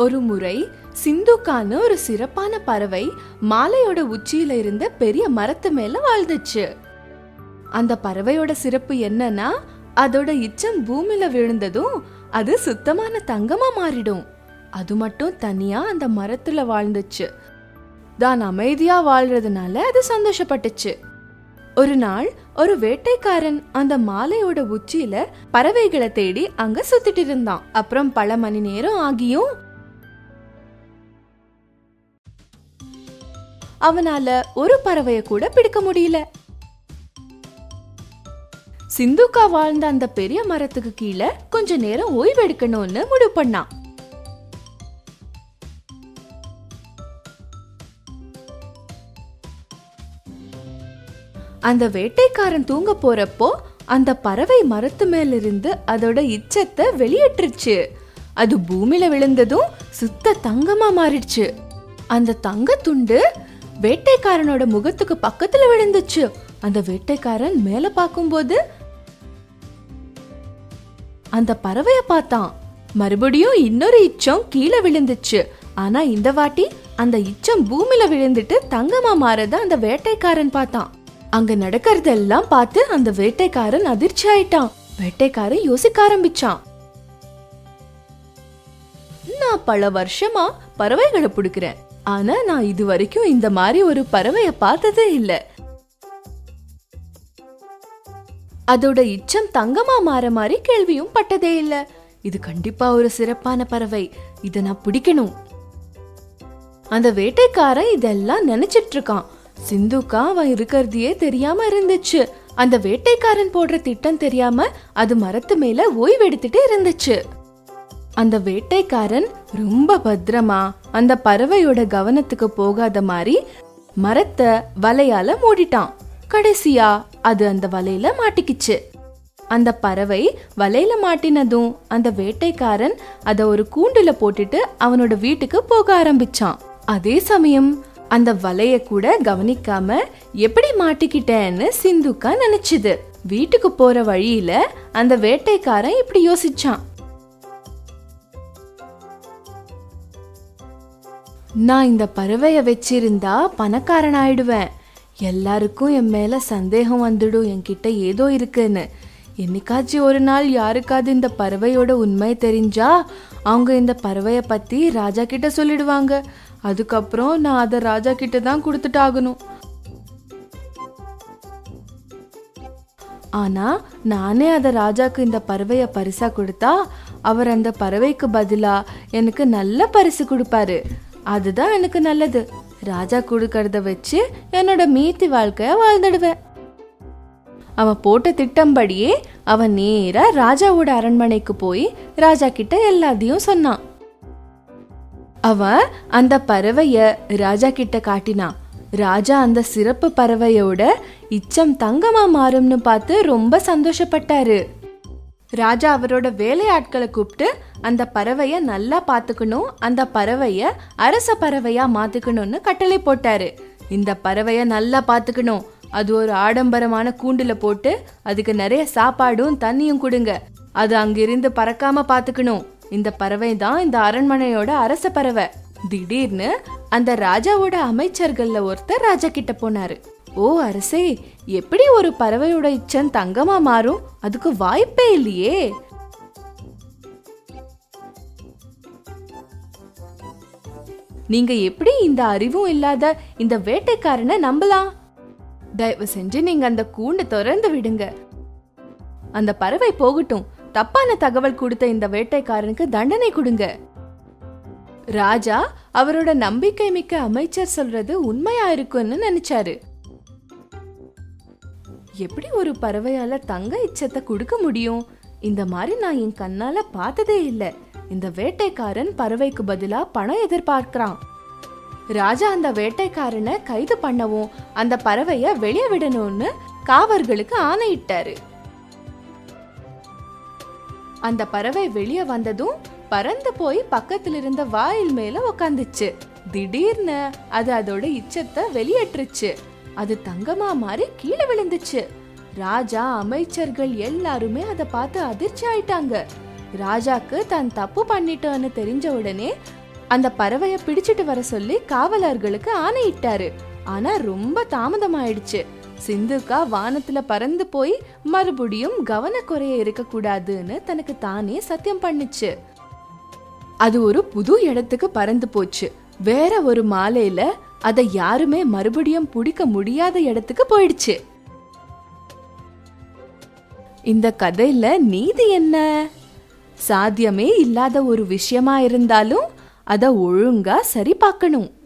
ஒரு முறை சிந்துக்கான்னு ஒரு சிறப்பான பறவை மாலையோட உச்சியில இருந்த பெரிய மரத்து மேல வாழ்ந்துச்சு அந்த பறவையோட சிறப்பு என்னன்னா அதோட இச்சம் பூமியில விழுந்ததும் அது சுத்தமான தங்கமா மாறிடும் அது மட்டும் தனியா அந்த மரத்துல வாழ்ந்துச்சு தான் அமைதியா வாழ்றதுனால அது சந்தோஷப்பட்டுச்சு ஒரு நாள் ஒரு வேட்டைக்காரன் அந்த மாலையோட உச்சியில பறவைகளை தேடி அங்க சுத்திட்டு இருந்தான் அப்புறம் பல மணி நேரம் ஆகியும் அவனால ஒரு பறவைய கூட பிடிக்க முடியல சிந்துக்கா வாழ்ந்த அந்த பெரிய மரத்துக்கு கீழே கொஞ்ச நேரம் ஓய்வெடுக்கணும்னு முடிவு பண்ணான் அந்த வேட்டைக்காரன் தூங்க போறப்போ அந்த பறவை மரத்து மேல இருந்து அதோட இச்சத்தை வெளியேற்றுச்சு அது பூமியில விழுந்ததும் சுத்த தங்கமா மாறிடுச்சு அந்த தங்க துண்டு வேட்டைக்காரனோட முகத்துக்கு பக்கத்துல விழுந்துச்சு அந்த வேட்டைக்காரன் மேல பார்க்கும்போது அந்த பறவைய பார்த்தான் மறுபடியும் இன்னொரு இச்சம் கீழே விழுந்துச்சு ஆனா இந்த வாட்டி அந்த இச்சம் பூமியில விழுந்துட்டு தங்கமா மாறத அந்த வேட்டைக்காரன் பார்த்தான் அங்க நடக்கறதெல்லாம் பார்த்து அந்த வேட்டைக்காரன் அதிர்ச்சி ஆயிட்டான் வேட்டைக்காரன் யோசிக்க ஆரம்பிச்சான் நான் பல வருஷமா பறவைகளை பிடிக்கிறேன் ஆனா நான் இது வரைக்கும் இந்த மாதிரி ஒரு பறவைய பார்த்ததே இல்ல அதோட இச்சம் தங்கமா மாற மாதிரி கேள்வியும் பட்டதே இல்ல இது கண்டிப்பா ஒரு சிறப்பான பறவை இத நான் பிடிக்கணும் அந்த வேட்டைக்காரன் இதெல்லாம் நினைச்சிட்டு இருக்கான் சிந்துக்கா அவன் இருக்கிறதையே தெரியாம இருந்துச்சு அந்த வேட்டைக்காரன் போடுற திட்டம் தெரியாம அது மரத்து மேல ஓய்வெடுத்துட்டு இருந்துச்சு அந்த வேட்டைக்காரன் ரொம்ப பத்திரமா அந்த பறவையோட கவனத்துக்கு போகாத மாதிரி மரத்தை வலையால மூடிட்டான் கடைசியா அது அந்த வலையில மாட்டிக்கிச்சு அந்த பறவை வலையில மாட்டினதும் அந்த வேட்டைக்காரன் அத ஒரு கூண்டுல போட்டுட்டு அவனோட வீட்டுக்கு போக ஆரம்பிச்சான் அதே சமயம் அந்த வலைய கூட கவனிக்காம எப்படி மாட்டிக்கிட்டேன்னு சிந்துக்கா நினைச்சுது வீட்டுக்கு போற வழியில அந்த வேட்டைக்காரன் இப்படி யோசிச்சான் நான் இந்த பறவைய வச்சிருந்தா பணக்காரன் ஆயிடுவேன் எல்லாருக்கும் என் மேல சந்தேகம் வந்துடும் என்கிட்ட ஏதோ இருக்குன்னு என்னைக்காச்சும் ஒரு நாள் யாருக்காவது இந்த பறவையோட உண்மை தெரிஞ்சா அவங்க இந்த பறவைய பத்தி ராஜா கிட்ட சொல்லிடுவாங்க அதுக்கப்புறம் நான் அதை ராஜா கிட்ட தான் கொடுத்துட்டாகணும் ஆனா நானே அதை ராஜாக்கு இந்த பறவைய பரிசா கொடுத்தா அவர் அந்த பறவைக்கு பதிலா எனக்கு நல்ல பரிசு கொடுப்பாரு அதுதான் எனக்கு நல்லது ராஜா கொடுக்கறத வச்சு என்னோட மீதி வாழ்க்கைய வாழ்ந்துடுவேன் அவன் போட்ட திட்டம்படியே அவன் நேரா ராஜாவோட அரண்மனைக்கு போய் ராஜா கிட்ட எல்லாத்தையும் சொன்னான் அவன் அந்த பறவைய ராஜா கிட்ட காட்டினான் ராஜா அந்த சிறப்பு பறவையோட இச்சம் தங்கமா மாறும்னு பார்த்து ரொம்ப சந்தோஷப்பட்டாரு ராஜா அவரோட வேலையாட்களை கூப்பிட்டு அந்த பறவைய நல்லா பார்த்துக்கணும் அந்த பறவைய அரச பறவையா மாத்துக்கணும்னு கட்டளை போட்டாரு இந்த பறவைய நல்லா பார்த்துக்கணும் அது ஒரு ஆடம்பரமான கூண்டுல போட்டு அதுக்கு நிறைய சாப்பாடும் தண்ணியும் கொடுங்க அது அங்கிருந்து பறக்காம பார்த்துக்கணும் இந்த பறவை தான் இந்த அரண்மனையோட அரச பறவை திடீர்னு அந்த ராஜாவோட அமைச்சர்கள்ல ஒருத்தர் ராஜா கிட்ட போனாரு ஓ அரசே எப்படி ஒரு பறவையோட இச்சம் தங்கமா மாறும் அதுக்கு வாய்ப்பே இல்லையே நீங்க எப்படி இந்த அறிவும் இல்லாத இந்த வேட்டைக்காரனை நம்பலாம் தயவு செஞ்சு நீங்க அந்த கூண்டு திறந்து விடுங்க அந்த பறவை போகட்டும் தப்பான தகவல் கொடுத்த இந்த வேட்டைக்காரனுக்கு தண்டனை கொடுங்க ராஜா அவரோட நம்பிக்கை மிக்க அமைச்சர் சொல்றது உண்மையா இருக்கும்னு நினைச்சாரு எப்படி ஒரு பறவையால தங்க இச்சத்தை கொடுக்க முடியும் இந்த மாதிரி நான் என் கண்ணால பார்த்ததே இல்ல இந்த வேட்டைக்காரன் பறவைக்கு பதிலா பணம் எதிர்பார்க்கறான் ராஜா அந்த வேட்டைக்காரனை கைது பண்ணவும் அந்த பறவைய வெளியே விடணும்னு காவர்களுக்கு ஆணையிட்டாரு அந்த பறவை வெளியே வந்ததும் பறந்து போய் பக்கத்துல இருந்த வாயில் மேல உக்காந்துச்சு திடீர்னு அது அதோட இச்சத்தை வெளியேற்றுச்சு அது தங்கமா மாறி கீழே விழுந்துச்சு ராஜா அமைச்சர்கள் எல்லாருமே அதை பார்த்து அதிர்ச்சி ஆயிட்டாங்க ராஜாக்கு தான் தப்பு பண்ணிட்டோன்னு தெரிஞ்ச உடனே அந்த பறவைய பிடிச்சிட்டு வர சொல்லி காவலர்களுக்கு ஆணையிட்டாரு ஆனா ரொம்ப தாமதமாயிடுச்சு சிந்துக்கா வானத்துல பறந்து போய் மறுபடியும் கவனக்குறைய இருக்கக்கூடாதுன்னு தனக்கு தானே சத்தியம் பண்ணுச்சு அது ஒரு புது இடத்துக்கு பறந்து போச்சு வேற ஒரு மாலையில அதை யாருமே மறுபடியும் பிடிக்க முடியாத இடத்துக்கு போயிடுச்சு இந்த கதையில நீதி என்ன சாத்தியமே இல்லாத ஒரு விஷயமா இருந்தாலும் அத ஒழுங்கா சரி பார்க்கணும்